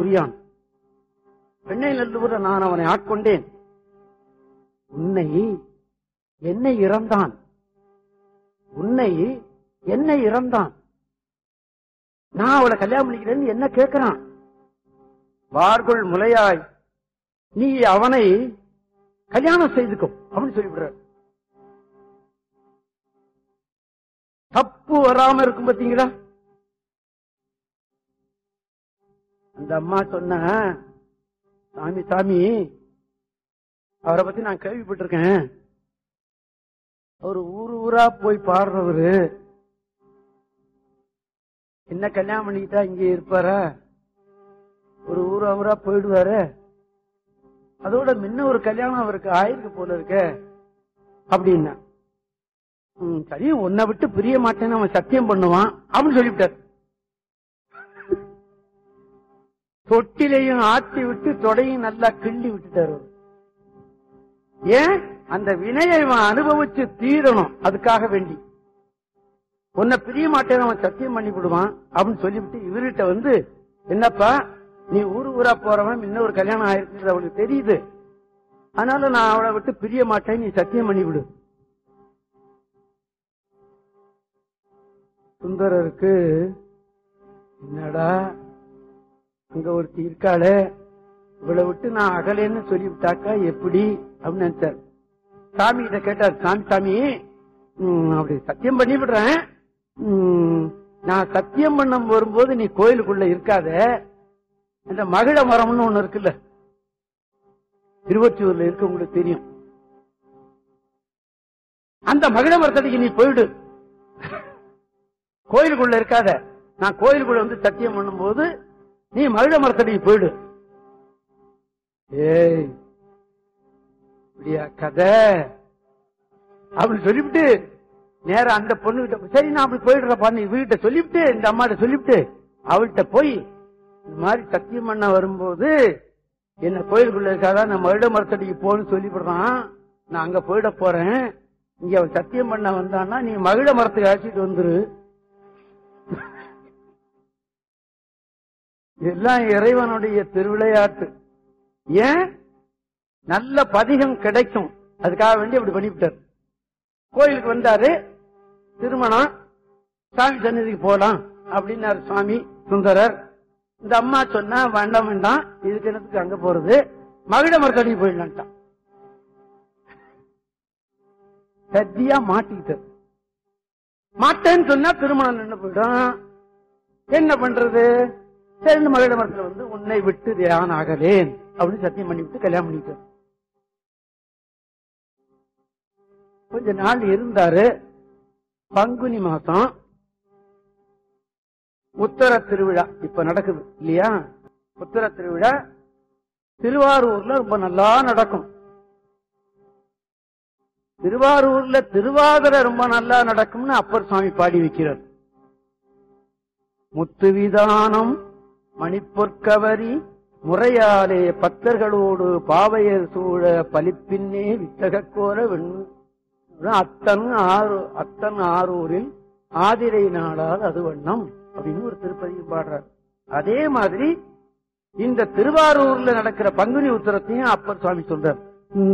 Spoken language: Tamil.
புரியான் பெண்ணை நல்லூர நான் அவனை ஆட்கொண்டேன் உன்னை என்னை இறந்தான் உன்னை என்னை இறந்தான் நான் அவளை கல்யாணம் பண்ணிக்கிறேன்னு என்ன கேட்கிறான் வார்கொள் முலையாய் நீ அவனை கல்யாணம் செய்துக்கோ அப்படின்னு சொல்லிவிடுற தப்பு வராம இருக்கும் பாத்தீங்களா அந்த அம்மா சொன்ன சாமி சாமி அவரை பத்தி நான் கேள்விப்பட்டிருக்கேன் அவர் ஊரு ஊரா போய் பாடுறவரு என்ன கல்யாணம் பண்ணிக்கிட்டா இங்க இருப்பாரா ஒரு ஊரா ஊரா போயிடுவாரு அதோட முன்ன ஒரு கல்யாணம் அவருக்கு ஆயிருக்கு போல இருக்க அப்படின்னா ம், சரி உன்னை விட்டு பிரிய மாட்டேன்னு அவன் சத்தியம் பண்ணுவான் அப்படின்னு சொல்லிவிட்டார் தொட்டிலையும் ஆட்டி விட்டு தொடையும் நல்லா கிள்ளி விட்டுட்டாரு அவரு. ஏன் அந்த வினையை அவன் அனுபவிச்சு தீரணும் அதுக்காக வேண்டி உன்னை பிரிய மாட்டேன்னு அவன் சத்தியம் பண்ணி விடுவான் அப்படின்னு சொல்லிவிட்டு இவர்கிட்ட வந்து என்னப்பா நீ ஊரு ஊரா போறவன் இன்னொரு கல்யாணம் ஆயிருக்குது அவளுக்கு தெரியுது அதனால நான் அவளை விட்டு பிரிய மாட்டேன் நீ சத்தியம் பண்ணி விடு சுந்தரருக்கு என்னடா அங்க ஒருத்தி இருக்காளே இவளை விட்டு நான் அகலேன்னு சொல்லிவிட்டாக்கா எப்படி அப்படின்னு நினைச்சார் சாமி கிட்ட கேட்டார் சாமி சாமி ம், அப்படி சத்தியம் பண்ணி விடுறேன் ம், நான் சத்தியம் பண்ண வரும்போது நீ கோயிலுக்குள்ள இருக்காத இந்த மகிழ மரம்னு ஒண்ணு இருக்குல்ல திருவொற்றியூர்ல இருக்கு உங்களுக்கு தெரியும் அந்த மகிழ மரத்தடிக்கு நீ போயிடு கோயிலுக்குள்ள இருக்காத நான் கோயிலுக்குள்ள வந்து சத்தியம் பண்ணும்போது நீ மகிழ மரத்தடிக்கு போயிடு ஏய் இப்படியா கதை அப்படின்னு சொல்லிவிட்டு நேரா அந்த பொண்ணு கிட்ட சரி நான் அப்படி போயிடுறப்பா நீ வீட்டை சொல்லிவிட்டு இந்த அம்மாட்ட சொல்லிவிட்டு அவள்கிட்ட போய் இந்த மாதிரி சத்தியம் பண்ண வரும்போது என்ன கோயிலுக்குள்ள இருக்காதா நான் மருட மரத்தடிக்கு போன்னு சொல்லிவிடுறான் நான் அங்க போயிட போறேன் இங்க அவன் சத்தியம் பண்ண வந்தான்னா நீ மகிழ மரத்துக்கு அழைச்சிட்டு வந்துரு எல்லாம் இறைவனுடைய திருவிளையாட்டு ஏன் நல்ல பதிகம் கிடைக்கும் அதுக்காக வேண்டி அப்படி பண்ணிவிட்டார் கோயிலுக்கு வந்தாரு திருமணம் சாமி சன்னதிக்கு போலாம் அப்படின்னாரு சுவாமி சுந்தரர் இந்த அம்மா சொன்னா வேண்டாம் வேண்டாம் இதுக்கு என்னத்துக்கு அங்க போறது மகிழ மரத்தடிக்கு போயிடலான்ட்டான் சத்தியா மாட்டிக்கிட்டார் மாட்டேன்னு சொன்னா திருமணம் நின்று போயிடும் என்ன பண்றது சரி மகிழ மரத்துல வந்து உன்னை விட்டு தியான் ஆகலேன் அப்படின்னு சத்தியம் பண்ணி விட்டு கல்யாணம் பண்ணிட்டார் கொஞ்ச நாள் இருந்தாரு பங்குனி மாசம் உத்தர திருவிழா இப்ப நடக்குது இல்லையா உத்தர திருவிழா திருவாரூர்ல ரொம்ப நல்லா நடக்கும் திருவாரூர்ல திருவாதிரை ரொம்ப நல்லா நடக்கும்னு அப்பர் சுவாமி பாடி வைக்கிறார் முத்துவிதானம் மணிப்பொற்கவரி முறையாலே பத்தர்களோடு பாவையர் சூழ பலிப்பின்னே வித்தகக் கோர வெண்ணு அத்தன் ஆறு அத்தன் ஆரூரில் ஆதிரை நாளால் அது வண்ணம் அப்படின்னு ஒரு திருப்பதியும் பாடுறார் அதே மாதிரி இந்த திருவாரூர்ல நடக்கிற பங்குனி உத்தரத்தையும் அப்பர் சுவாமி சொல்றார்